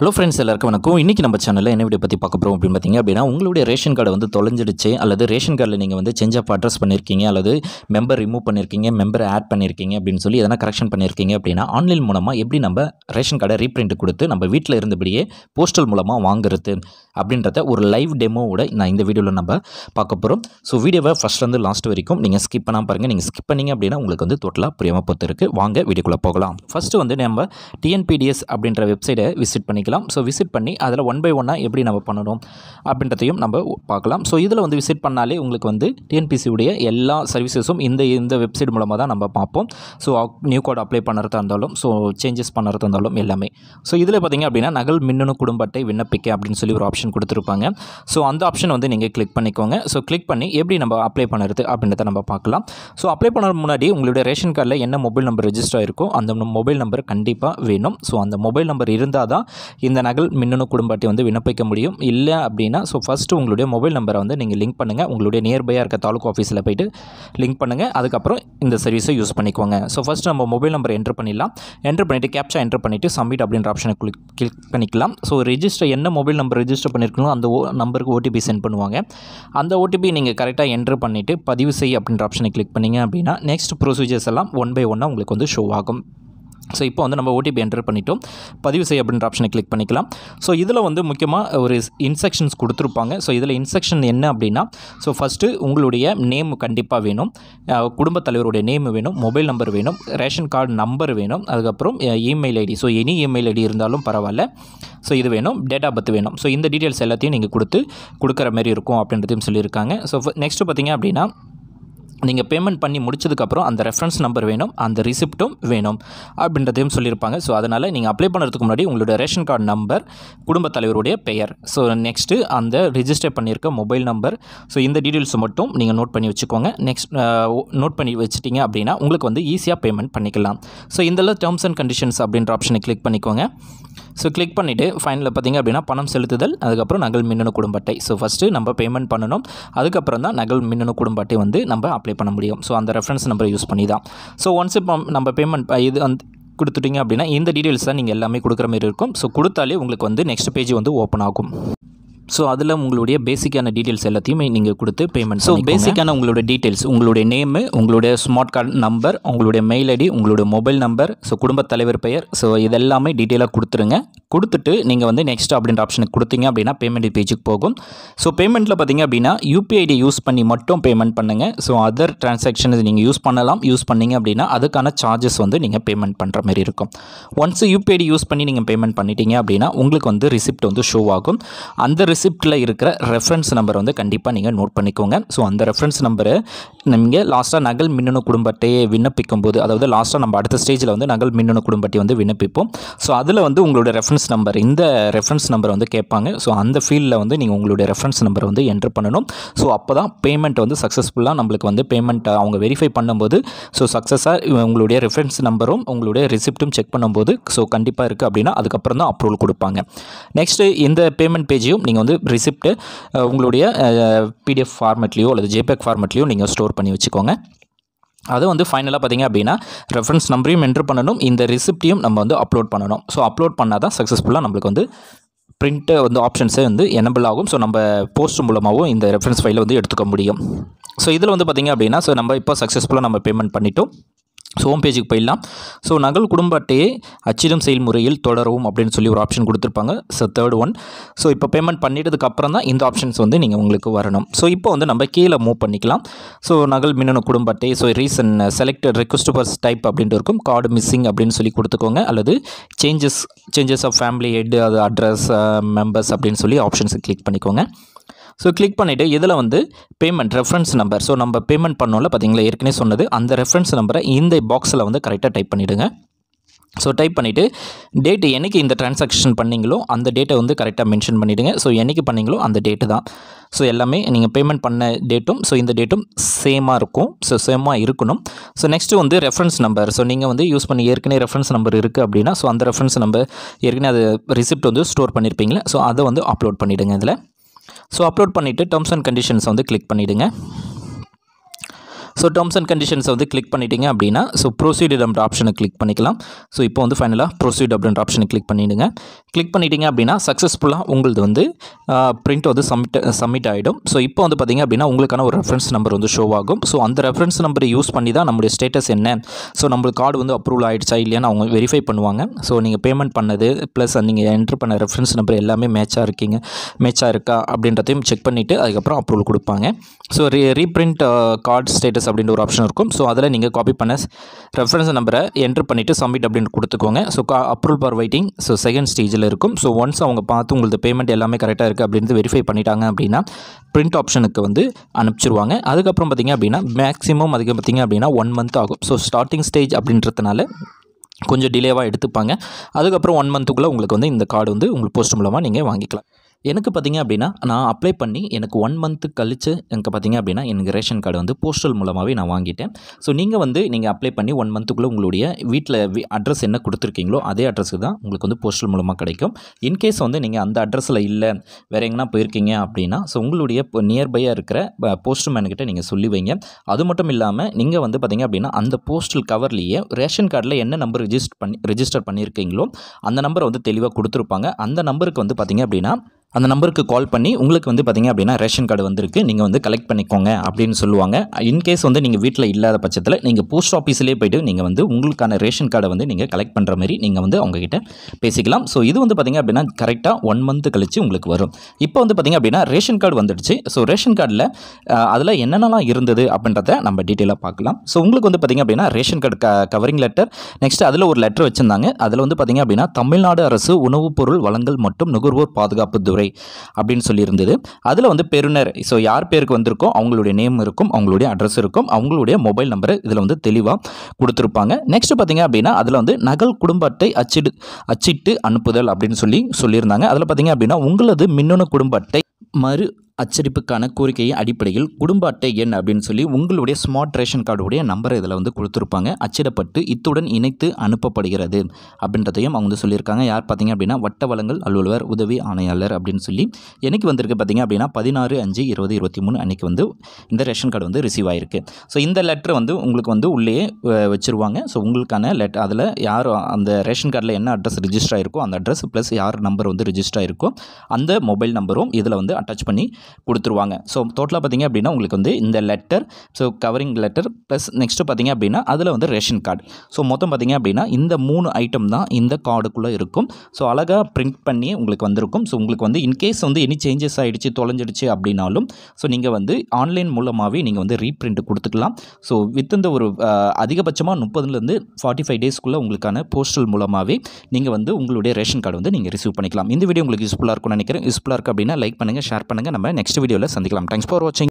hello friends எல்லாருக்கும் வணக்கம் இன்றைக்கி நம்ம சேனலில் என்ன வீடியோ பற்றி பார்க்க போகிறோம் அப்படின்னு பார்த்தீங்க அப்படின்னா உங்களுடைய ரேஷன் கார்டு வந்து தொலைஞ்சிடுச்சு அல்லது ரேஷன் கார்டில் நீங்கள் வந்து சேஞ்ச் ஆஃப் அட்ரஸ் பண்ணியிருக்கீங்க அல்லது மெம்பர் ரிமூவ் பண்ணியிருக்கீங்க மெம்பர் ஆட் பண்ணியிருக்கீங்க அப்படின்னு சொல்லி எதனா கரெக்ஷன் பண்ணியிருக்கீங்க அப்படின்னா ஆன்லைன் மூலமாக எப்படி நம்ம ரேஷன் கார்டை ரீப்ரிண்ட் கொடுத்து நம்ம வீட்டில் இருந்தபடியே போஸ்டல் மூலமாக வாங்குறது அப்படின்றத ஒரு லைவ் டெமோவோட நான் இந்த வீடியோவில் நம்ம பார்க்க போகிறோம் ஸோ வீடியோவை ஃபஸ்ட்லேருந்து லாஸ்ட் வரைக்கும் நீங்கள் ஸ்கிப் பண்ணாமல் பாருங்கள் நீங்கள் ஸ்கிப் பண்ணீங்க அப்படின்னா உங்களுக்கு வந்து டோட்டலாக புரியாமல் பொறுத்து இருக்குது வாங்க வீடியோக்குள்ளே போகலாம் ஃபஸ்ட்டு வந்து நம்ம டிஎன்பிடிஎஸ் அப்படின்ற வெப்சைட்டை விசிட் பண்ணிக்கலாம் ஸோ விசிட் பண்ணி அதில் ஒன் பை ஒன்னாக எப்படி நம்ம பண்ணணும் அப்படின்றதையும் நம்ம பார்க்கலாம் ஸோ இதில் வந்து விசிட் பண்ணாலே உங்களுக்கு வந்து TNPSC உடைய எல்லா சர்வீசஸும் இந்த இந்த வெப்சைட் மூலமாக தான் நம்ம பார்ப்போம் ஸோ நியூ கோட் அப்ளை பண்ணுறதா இருந்தாலும் ஸோ சேஞ்சஸ் பண்ணுறதா இருந்தாலும் எல்லாமே ஸோ இதில் பார்த்தீங்க அப்படின்னா நகல் மின்னணு குடும்ப அட்டை விண்ணப்பிக்க அப்படின்னு சொல்லி ஒரு ஆப்ஷன் கொடுத்துருப்பாங்க ஸோ அந்த ஆப்ஷன் வந்து நீங்கள் கிளிக் பண்ணிக்கோங்க ஸோ கிளிக் பண்ணி எப்படி நம்ம அப்ளை பண்ணுறது அப்படின்றத நம்ம பார்க்கலாம் ஸோ அப்ளை பண்ண முன்னாடி உங்களுடைய ரேஷன் கார்டில் என்ன மொபைல் நம்பர் ரெஜிஸ்டர் ஆயிருக்கோ அந்த மொபைல் நம்பர் கண்டிப்பாக வேணும் ஸோ அந்த மொபைல் நம்பர் இருந்தால் தான் இந்த நகல் மின்னணு குடும்ப அட்டை வந்து விண்ணப்பிக்க முடியும் இல்லை அப்படின்னா ஸோ ஃபஸ்ட்டு உங்களுடைய மொபைல் நம்பரை வந்து நீங்கள் லிங்க் பண்ணுங்கள் உங்களுடைய நியர்பையாக இருக்க தாலுக்கு ஆஃபீஸில் போயிட்டு லிங்க் பண்ணுங்கள் அதுக்கப்புறம் இந்த சர்வீஸை யூஸ் பண்ணிக்கோங்க ஸோ ஃபஸ்ட் நம்ம மொபைல் நம்பர் என்ட்ரு பண்ணிடலாம் என்ட்ரு பண்ணிவிட்டு கேப்சா என்ட்ரு பண்ணிவிட்டு சப்மிட் அப்படின்ற ஆப்ஷனை கிளிக் கிளிக் பண்ணிக்கலாம் ஸோ ரெஜிஸ்டர் என்ன மொபைல் நம்பர் ரெஜிஸ்டர் பண்ணியிருக்கணும் அந்த ஓ நம்பருக்கு ஓடிபி சென்ட் பண்ணுவாங்க அந்த ஓடிபி நீங்கள் கரெக்டாக என்ட்ரு பண்ணிவிட்டு பதிவு செய் அப்படின்ற ஆப்ஷனை கிளிக் பண்ணீங்க அப்படின்னா நெக்ஸ்ட் ப்ரொசீஜர்ஸ் எல்லாம் ஒன் பை ஒன்னாக உங்களுக்கு வந்து ஷோ ஆகும் ஸோ இப்போ வந்து நம்ம ஓடிபி என்டர் பண்ணிட்டோம் பதிவு செய்ய அப்படின்ற ஆப்ஷனை கிளிக் பண்ணிக்கலாம் ஸோ இதில் வந்து முக்கியமாக ஒரு இன்ஸ்ட்ரக்ஷன்ஸ் கொடுத்துருப்பாங்க ஸோ இதில் இன்ஸ்ட்ரக்ஷன் என்ன அப்படின்னா ஸோ ஃபஸ்ட்டு உங்களுடைய நேம் கண்டிப்பாக வேணும் அஹ், குடும்பத் தலைவருடைய நேம் வேணும் மொபைல் நம்பர் வேணும் ரேஷன் கார்டு நம்பர் வேணும் அதுக்கப்புறம் email ID so any email ID இருந்தாலும் பரவாயில்ல ஸோ இது வேணும் டேட் ஆஃப் பர்த் வேணும் ஸோ இந்த டீட்டெயில்ஸ் எல்லாத்தையும் நீங்கள் கொடுத்து கொடுக்குற மாதிரி இருக்கும் அப்படின்றதையும் சொல்லியிருக்காங்க ஸோ நெக்ஸ்ட்டு பார்த்தீங்க அப்படின்னா நீங்கள் பேமெண்ட் பண்ணி முடிச்சதுக்கப்புறம் அந்த ரெஃபரன்ஸ் நம்பர் வேணும் அந்த ரிசிப்ட்டும் வேணும் அப்படின்றதையும் சொல்லியிருப்பாங்க ஸோ அதனால் நீங்கள் அப்ளை பண்ணுறதுக்கு முன்னாடி உங்களோட ரேஷன் கார்டு நம்பர் குடும்பத் தலைவருடைய பெயர் ஸோ நெக்ஸ்ட்டு அந்த ரிஜிஸ்டர் பண்ணியிருக்க மொபைல் நம்பர் ஸோ இந்த டீட்டெயில்ஸ் மட்டும் நீங்கள் நோட் பண்ணி வச்சுக்கோங்க நெக்ஸ்ட் நோட் பண்ணி வச்சிட்டிங்க அப்படின்னா உங்களுக்கு வந்து ஈஸியாக பேமெண்ட் பண்ணிக்கலாம் ஸோ இந்த டேர்ம்ஸ் அண்ட் கண்டிஷன்ஸ் அப்படின்ற ஆப்ஷனை கிளிக் பண்ணிக்கோங்க ஸோ கிளிக் பண்ணிவிட்டு ஃபைனலில் பார்த்தீங்க அப்படின்னா பணம் செலுத்துதல் அதுக்கப்புறம் நகல் மின்னணு குடும்ப அட்டை ஸோ ஃபஸ்ட்டு நம்ம பேமெண்ட் பண்ணணும் அதுக்கப்புறம் தான் நகல் மின்னணு குடும்ப அட்டை வந்து நம்ம அப்ளை பண்ண முடியும் ஸோ அந்த ரெஃபரன்ஸ் நம்பரை யூஸ் பண்ணி தான் ஸோ ஒன்ஸ் இப்போ நம்ம பேமெண்ட் இது வந்து கொடுத்துட்டீங்க அப்படின்னா இந்த டீட்டெயில்ஸ் தான் நீங்கள் எல்லாமே கொடுக்குற மாதிரி இருக்கும் ஸோ கொடுத்தாலே உங்களுக்கு வந்து நெக்ஸ்ட் பேஜ் வந்து ஓப்பன் ஆகும் ஸோ அதில் உங்களுடைய பேசிக்கான டீட்டெயில்ஸ் எல்லாத்தையுமே நீங்கள் கொடுத்து பேமெண்ட் ஸோ பேசிக்கான உங்களுடைய டீட்டெயில்ஸ் உங்களுடைய நேமு உங்களுடைய ஸ்மார்ட் கார்டு நம்பர் உங்களுடைய மெயில் ஐடி உங்களுடைய மொபைல் நம்பர் ஸோ குடும்பத் தலைவர் பெயர் ஸோ இதெல்லாமே டீட்டெயிலாக கொடுத்துருங்க கொடுத்துட்டு நீங்கள் வந்து நெக்ஸ்ட் அப்படின்ற ஆப்ஷனுக்கு கொடுத்தீங்க அப்படின்னா பேமெண்ட் பேஜுக்கு போகும் ஸோ பேமெண்ட்டில் பார்த்தீங்க அப்படின்னா யூபிஐடி யூஸ் பண்ணி மட்டும் பேமெண்ட் பண்ணுங்கள் ஸோ அதர் டிரான்சாக்ஷன்ஸ் நீங்கள் யூஸ் பண்ணலாம் யூஸ் பண்ணீங்க அப்படின்னா அதுக்கான சார்ஜஸ் வந்து நீங்கள் பேமெண்ட் பண்ணுற மாதிரி இருக்கும் ஒன்ஸ் யூபிஐடி யூஸ் பண்ணி நீங்கள் பேமெண்ட் பண்ணிட்டீங்க அப்படின்னா உங்களுக்கு வந்து ரிசிப்ட் வந்து ஷோ ஆகும் அந்த ரிசிப்ட்டில் இருக்கிற ரெஃபரன்ஸ் நம்பர் வந்து கண்டிப்பாக நீங்கள் நோட் பண்ணிக்கோங்க ஸோ அந்த ரெஃபரன்ஸ் நம்பரை நீங்கள் லாஸ்ட்டாக நகல் மின்னணு குடும்ப அட்டையை விண்ணப்பிக்கும் போது அதாவது லாஸ்ட்டாக நம்ம அடுத்த ஸ்டேஜில் வந்து நகல் மின்னணு குடும்ப அட்டை வந்து விண்ணப்பிப்போம் ஸோ அதில் வந்து உங்களோட ரெஃபரன்ஸ் நம்பர் இந்த ரெஃபரன்ஸ் நம்பர் வந்து கேட்பாங்க ஸோ அந்த ஃபீல்டில் வந்து நீங்கள் உங்களுடைய ரெஃபரன்ஸ் நம்பர் வந்து என்ட்ரு பண்ணணும் ஸோ அப்போ தான் பேமெண்ட் வந்து சக்ஸஸ்ஃபுல்லாக நம்மளுக்கு வந்து பேமெண்ட் அவங்க வெரிஃபை பண்ணும்போது ஸோ சக்ஸஸாக உங்களுடைய ரெஃபரன்ஸ் நம்பரும் உங்களுடைய ரிசிப்ட்டும் செக் பண்ணும்போது ஸோ கண்டிப்பாக இருக்குது அப்படின்னா அதுக்கப்புறம் தான் அப்ரூவல் கொடுப்பாங்க நெக்ஸ்ட்டு இந்த பேமெண்ட் பேஜையும் நீங்கள் வந்து ரிசிப்ட்டு உங்களுடைய பிடிஎஃப் ஃபார்மேட்லேயோ அல்லது ஜேபேக் ஃபார்மேட்லேயோ நீங்கள் ஸ்டோர் பண்ணி வச்சுக்கோங்க அது வந்து ஃபைனலாக பார்த்தீங்க அப்படின்னா ரெஃபரன்ஸ் நம்பரையும் என்ட்ரு பண்ணணும் இந்த ரிசிப்டையும் நம்ம வந்து அப்லோட் பண்ணணும் ஸோ அப்லோட் பண்ணால் தான் சக்ஸஸ்ஃபுல்லாக நம்மளுக்கு வந்து பிரிண்ட்டு வந்து ஆப்ஷன்ஸே வந்து எனபிள் ஆகும் ஸோ நம்ம போஸ்ட் மூலமாகவும் இந்த ரெஃபரன்ஸ் ஃபைலை வந்து எடுத்துக்க முடியும் ஸோ இதில் வந்து பார்த்திங்க அப்படின்னா ஸோ நம்ம இப்போ சக்ஸஸ்ஃபுல்லாக நம்ம பேமெண்ட் பண்ணிட்டோம் ஸோ ஹோம் பேஜுக்கு போயிடலாம் ஸோ நகல் குடும்ப அட்டையை அச்சிடும் செயல்முறையில் தொடரவும் அப்படின்னு சொல்லி ஒரு ஆப்ஷன் கொடுத்துருப்பாங்க ஸோ தேர்ட் ஒன் ஸோ இப்போ பேமெண்ட் பண்ணிட்டதுக்கு அப்புறம் தான் இந்த ஆப்ஷன்ஸ் வந்து நீங்கள் உங்களுக்கு வரணும் ஸோ இப்போ வந்து நம்ம கீழே மூவ் பண்ணிக்கலாம் ஸோ நகல் மின்னணு குடும்ப அட்டை so reason selected request purpose type அப்படின்ட்டு இருக்கும் கார்டு மிஸ்ஸிங் அப்படின்னு சொல்லி கொடுத்துக்கோங்க அல்லது changes changes of family head அது அட்ரஸ் மெம்பர்ஸ் அப்படின்னு சொல்லி ஆப்ஷன்ஸை கிளிக் பண்ணிக்கோங்க ஸோ கிளிக் பண்ணிவிட்டு இதில் வந்து பேமெண்ட் ரெஃபரன்ஸ் நம்பர் ஸோ நம்ம பேமெண்ட் பண்ணோம்ல பார்த்தீங்களா ஏற்கனவே சொன்னது அந்த ரெஃபரன்ஸ் நம்பரை இந்த பாக்ஸில் வந்து கரெக்டாக டைப் பண்ணிவிடுங்க ஸோ டைப் பண்ணிவிட்டு டேட்டு என்னைக்கு இந்த டிரான்சாக்ஷன் பண்ணீங்களோ அந்த டேட்டை வந்து கரெக்டாக மென்ஷன் பண்ணிவிடுங்க ஸோ என்னைக்கு பண்ணீங்களோ அந்த டேட்டு தான் ஸோ எல்லாமே நீங்கள் பேமெண்ட் பண்ண டேட்டும் ஸோ இந்த டேட்டும் சேமாக இருக்கும் ஸோ சேமாக இருக்கணும் ஸோ நெக்ஸ்ட்டு வந்து ரெஃபரன்ஸ் நம்பர் ஸோ நீங்கள் வந்து யூஸ் பண்ணி ஏற்கனவே ரெஃபரன்ஸ் நம்பர் இருக்குது அப்படின்னா ஸோ அந்த ரெஃபரன்ஸ் நம்பர் ஏற்கனவே அது ரிசிப்ட் வந்து ஸ்டோர் பண்ணியிருப்பீங்களா ஸோ அதை வந்து அப்லோட் பண்ணிவிடுங்க இதில் ஸோ அப்லோட் பண்ணிவிட்டு டேர்ம்ஸ் அண்ட் கண்டிஷன்ஸ் வந்து கிளிக் பண்ணிவிடுங்க ஸோ டேர்ம்ஸ் அண்ட் கண்டிஷன்ஸை வந்து கிளிக் பண்ணிட்டீங்க அப்படின்னா ஸோ ப்ரொசீட் அப்படின்ற ஆப்ஷனை கிளிக் பண்ணிக்கலாம் ஸோ இப்போ வந்து ஃபைனலாக ப்ரொசீட் அப்படின்ற ஆப்ஷனை கிளிக் பண்ணிவிடுங்க கிளிக் பண்ணிட்டீங்க அப்படின்னா சக்ஸஸ்ஃபுல்லாக உங்களது வந்து பிரிண்ட் வந்து சப்மிட் சப்மிட் ஆகிடும் ஸோ இப்போ வந்து பார்த்தீங்க அப்படின்னா உங்களுக்கான ஒரு ரெஃபரன்ஸ் நம்பர் வந்து ஷோ ஆகும் ஸோ அந்த ரெஃபரன்ஸ் நம்பரை யூஸ் பண்ணி தான் நம்மளுடைய ஸ்டேட்டஸ் என்ன ஸோ நம்மளுக்கு கார்டு வந்து அப்ரூவல் ஆகிடுச்சா இல்லையான்னு அவங்க வெரிஃபை பண்ணுவாங்க ஸோ நீங்கள் பேமெண்ட் பண்ணது ப்ளஸ் நீங்கள் என்ட்ரு பண்ண ரெஃபரன்ஸ் நம்பர் எல்லாமே மேட்சாக இருக்கீங்க மேட்சாக இருக்கா அப்படின்றதையும் செக் பண்ணிவிட்டு அதுக்கப்புறம் அப்ரூவல் கொடுப்பாங்க so re reprint card status அப்படின்ற ஒரு ஆப்ஷன் இருக்கும் ஸோ அதில் நீங்கள் காப்பி பண்ண ரெஃபரன்ஸ் நம்பரை என்ட்ரு பண்ணிவிட்டு சப்மிட் அப்படின்னு கொடுத்துக்கோங்க ஸோ கா approval for waiting so second ஸ்டேஜில் இருக்கும் ஸோ ஒன்ஸ் அவங்க பார்த்து உங்களுக்கு பேமெண்ட் எல்லாமே கரெக்டாக இருக்குது அப்படின்னு வெரிஃபை பண்ணிட்டாங்க அப்படின்னா பிரிண்ட் ஆப்ஷனுக்கு வந்து அனுப்பிச்சிருவாங்க அதுக்கப்புறம் பார்த்திங்க அப்படின்னா மேக்ஸிமம் அதுக்கு பார்த்திங்க அப்படின்னா ஒன் மந்த் ஆகும் ஸோ ஸ்டார்டிங் ஸ்டேஜ் அப்படின்றதுனால கொஞ்சம் டிலேவாக எடுத்துப்பாங்க அதுக்கப்புறம் ஒன் மந்த்துக்குள்ளே உங்களுக்கு வந்து இந்த கார்டு வந்து உங்களுக்கு போஸ்ட் மூலமாக நீங்கள் வாங்கிக்கலாம் எனக்கு பார்த்தீங்க அப்படின்னா நான் அப்ளை பண்ணி எனக்கு ஒன் மந்த்து கழிச்சு எனக்கு பார்த்தீங்க அப்படின்னா எனக்கு ரேஷன் கார்டு வந்து போஸ்டல் மூலமாகவே நான் வாங்கிட்டேன் ஸோ நீங்கள் வந்து நீங்கள் அப்ளை பண்ணி ஒன் மந்த்துக்குள்ளே உங்களுடைய வீட்டில் அட்ரஸ் என்ன கொடுத்துருக்கீங்களோ அதே அட்ரஸுக்கு தான் உங்களுக்கு வந்து போஸ்டல் மூலமாக கிடைக்கும் இன்கேஸ் வந்து நீங்கள் அந்த அட்ரஸில் இல்லை வேறு எங்கன்னா போயிருக்கீங்க அப்படின்னா ஸோ உங்களுடைய இப்போ நியர்பையாக இருக்கிற போஸ்ட்மேன்கிட்ட நீங்கள் சொல்லி வைங்க அது மட்டும் இல்லாமல் நீங்கள் வந்து பார்த்தீங்க அப்படின்னா அந்த போஸ்டல் கவர்லேயே ரேஷன் கார்டில் என்ன நம்பர் ரிஜிஸ்டர் பண்ணி ரிஜிஸ்டர் பண்ணியிருக்கீங்களோ அந்த நம்பரை வந்து தெளிவாக கொடுத்துருப்பாங்க அந்த நம்பருக்கு வந்து பார்த்தீங்க அப்படின்னா அந்த நம்பருக்கு கால் பண்ணி உங்களுக்கு வந்து பார்த்தீங்க அப்படின்னா ரேஷன் கார்டு வந்திருக்கு நீங்கள் வந்து கலெக்ட் பண்ணிக்கோங்க அப்படின்னு சொல்லுவாங்க இன்கேஸ் வந்து நீங்கள் வீட்டில் இல்லாத பட்சத்தில் நீங்கள் போஸ்ட் ஆஃபீஸ்லேயே போயிட்டு நீங்கள் வந்து உங்களுக்கான ரேஷன் கார்டை வந்து நீங்கள் கலெக்ட் பண்ணுற மாதிரி நீங்கள் வந்து அவங்ககிட்ட பேசிக்கலாம் ஸோ இது வந்து பார்த்தீங்க அப்படின்னா கரெக்டாக ஒன் மந்த் கழிச்சு உங்களுக்கு வரும் இப்போ வந்து பார்த்தீங்க அப்படின்னா ரேஷன் கார்டு வந்துடுச்சு ஸோ ரேஷன் கார்டில் அதில் என்னென்னலாம் இருந்தது அப்படின்றத நம்ம டீட்டெயிலாக பார்க்கலாம் ஸோ உங்களுக்கு வந்து பார்த்தீங்க அப்படின்னா ரேஷன் கார்டு க கவரிங் லெட்டர் நெக்ஸ்ட் அதில் ஒரு லெட்டர் வச்சுருந்தாங்க அதில் வந்து பார்த்தீங்க அப்படின்னா தமிழ்நாடு அரசு உணவுப் பொருள் வழங்கல் மற்றும் நுகர்வோர் பாதுகாப்பு துறை அப்படின்னு சொல்லியிருந்தது அதில் வந்து பெறுநர் ஸோ யார் பேருக்கு வந்திருக்கோ அவங்களுடைய நேம் இருக்கும் அவங்களுடைய அட்ரஸ் இருக்கும் அவங்களுடைய மொபைல் நம்பர் இதில் வந்து தெளிவாக கொடுத்துருப்பாங்க நெக்ஸ்ட் பார்த்தீங்க அப்படின்னா அதில் வந்து நகல் குடும்ப அட்டை அச்சிடு அச்சிட்டு அனுப்புதல் அப்படின்னு சொல்லி சொல்லியிருந்தாங்க அதில் பார்த்தீங்க அப்படின்னா உங்களது மின்னணு குடும்ப அட்டை மறு அச்சடிப்புக்கான கோரிக்கையின் அடிப்படையில் குடும்ப அட்டை எண் அப்படின்னு சொல்லி உங்களுடைய ஸ்மார்ட் ரேஷன் கார்டுடைய நம்பரை இதில் வந்து கொடுத்துருப்பாங்க அச்சிடப்பட்டு இத்துடன் இணைத்து அனுப்பப்படுகிறது அப்படின்றதையும் அவங்க வந்து சொல்லியிருக்காங்க யார் பார்த்தீங்க அப்படின்னா வட்ட வளங்கள் அலுவலர் உதவி ஆணையாளர் அப்படின்னு சொல்லி என்னைக்கு வந்திருக்கு பார்த்தீங்க அப்படின்னா பதினாறு அஞ்சு இருபது இருபத்தி மூணு அன்னைக்கு வந்து இந்த ரேஷன் கார்டு வந்து ரிசீவ் ஆயிருக்கு ஸோ இந்த லெட்டர் வந்து உங்களுக்கு வந்து உள்ளேயே அஹ், வச்சிருவாங்க ஸோ உங்களுக்கான லெட்டர் அதில் யார் அந்த ரேஷன் கார்டில் என்ன அட்ரஸ் ரிஜிஸ்டர் ஆயிருக்கோ அந்த அட்ரஸ் ப்ளஸ் யார் நம்பர் வந்து ரிஜிஸ்டர் ஆயிருக்கோ அந்த மொபைல் நம்பரும் இதில் வந்து அட்டாச் பண்ணி கொடுத்துருவாங்க ஸோ டோட்டலாக பார்த்தீங்க அப்படின்னா உங்களுக்கு வந்து இந்த letter so covering letter plus next பார்த்தீங்க அப்படின்னா அதில் வந்து ரேஷன் கார்டு ஸோ மொத்தம் பார்த்தீங்க அப்படின்னா இந்த மூணு ஐட்டம் தான் இந்த கார்டுக்குள்ளே இருக்கும் ஸோ அழகாக பிரிண்ட் பண்ணி உங்களுக்கு வந்திருக்கும் ஸோ உங்களுக்கு வந்து இன்கேஸ் வந்து எனி சேஞ்சஸ் ஆகிடுச்சு தொலைஞ்சிடுச்சு அப்படின்னாலும் ஸோ நீங்கள் வந்து ஆன்லைன் மூலமாகவே நீங்கள் வந்து ரீப்ரிண்ட் கொடுத்துக்கலாம் ஸோ வித் இந்த ஒரு அஹ், அதிகபட்சமாக முப்பதுலேருந்து ஃபார்ட்டி ஃபைவ் டேஸ்க்குள்ளே உங்களுக்கான போஸ்டல் மூலமாகவே நீங்கள் வந்து உங்களுடைய ரேஷன் கார்டு வந்து நீங்கள் ரிசீவ் பண்ணிக்கலாம் இந்த வீடியோ உங்களுக்கு யூஸ்ஃபுல்லாக இருக்கும்னு நினைக்கிறேன் யூஸ்ஃபுல்லாக இருக்குது அப்படின்னா லைக் பண்ணுங்கள் ஷேர் பண்ணுங்கள் நம்ம நெக்ஸ்ட் வீடியோவில் சந்திக்கலாம் தேங்க்ஸ் ஃபார் வாட்சிங்